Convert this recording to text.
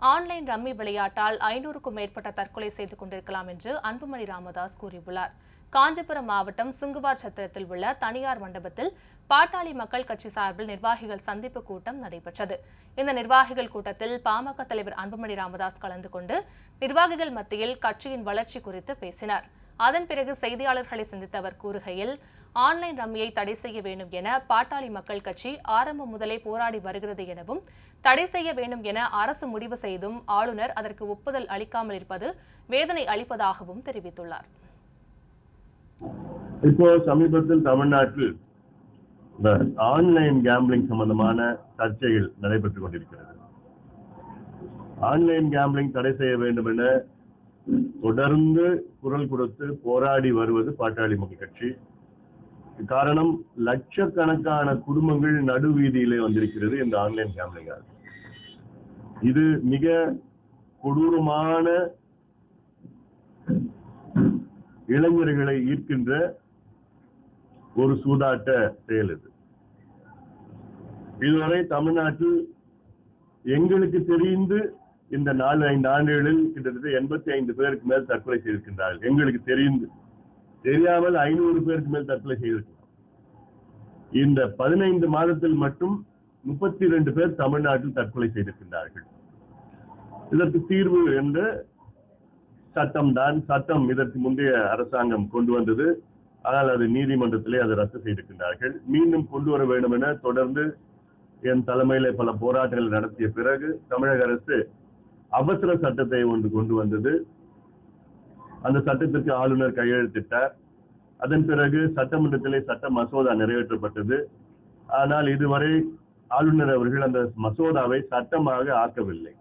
online rummy விளையாட்டால் ஐநூறுக்கும் மேற்பட்ட தற்கொலை செய்து கொண்டிருக்கலாம் என்று அன்புமணி ராமதாஸ் கூறியுள்ளார் காஞ்சிபுரம் மாவட்டம் சுங்குவார் சத்திரத்தில் உள்ள தனியார் மண்டபத்தில் பாட்டாளி மக்கள் கட்சி சார்பில் நிர்வாகிகள் சந்திப்பு கூட்டம் நடைபெற்றது இந்த நிர்வாகிகள் கூட்டத்தில் பாமக தலைவர் அன்புமணி ராமதாஸ் கலந்து கொண்டு நிர்வாகிகள் மத்தியில் கட்சியின் வளர்ச்சி குறித்து பேசினார் அதன் பிறகு செய்தியாளர்களை சந்தித்த அவர் கூறுகையில் ஆன்லைன் ரம்மியை தடை செய்ய வேண்டும் என பாட்டாளி மக்கள் கட்சி ஆரம்பம் முதலே போராடி வருகிறது எனவும் தடை செய்ய வேண்டும் என அரசு முடிவு செய்தும் ஆளுநர் அதற்கு ஒப்புதல் அளிக்காமல் இருப்பது வேதனை அளிப்பதாகவும் தெரிவித்துள்ளார் இப்போ சமீபத்தில் தமிழ்நாட்டில் இந்த ஆன்லைன் கேம்பிளிங் சம்பந்தமான சர்ச்சைகள் நடைபெற்றுக் கொண்டிருக்கிறது ஆன்லைன் கேம்பிளிங் தடை செய்ய வேண்டும் என தொடர்ந்து குரல் கொடுத்து போராடி வருவது பாட்டாளி மக்கள் கட்சி காரணம் லட்சக்கணக்கான குடும்பங்கள் நடுவீதியிலே வந்திருக்கிறது இந்த ஆன்லைன் கேம்பிளிங் இது மிக கொடூரமான இளைஞர்களை ஈர்க்கின்ற ஒரு சூதாட்ட செயல் இது இதுவரை தமிழ்நாட்டில் எங்களுக்கு தெரிந்து இந்த நாலு ஐந்து ஆண்டுகளில் கிட்டத்தட்ட எண்பத்தி ஐந்து பேருக்கு மேல் தற்கொலை செய்திருக்கின்றார்கள் எங்களுக்கு தெரிந்து தெரியாமல் ஐநூறு பேருக்கு மேல் தற்கொலை செய்திருக்கிறார் இந்த பதினைந்து மாதத்தில் மட்டும் முப்பத்தி ரெண்டு பேர் தமிழ்நாட்டில் தற்கொலை செய்திருக்கின்றார்கள் இதற்கு தீர்வு என்று சட்டம் தான் சட்டம் இதற்கு முந்தைய அரசாங்கம் கொண்டு வந்தது ஆனால் அது நீதிமன்றத்திலே அதை ரத்து செய்திருக்கின்றார்கள் மீண்டும் கொண்டு வர வேண்டும் என தொடர்ந்து என் தலைமையில பல போராட்டங்கள் நடத்திய பிறகு தமிழக அரசு அவசர சட்டத்தை ஒன்று கொண்டு வந்தது அந்த சட்டத்திற்கு ஆளுநர் கையெழுத்திட்டார் அதன் பிறகு சட்டமன்றத்திலே சட்ட மசோதா நிறைவேற்றப்பட்டது ஆனால் இதுவரை ஆளுநர் அவர்கள் அந்த மசோதாவை சட்டமாக ஆக்கவில்லை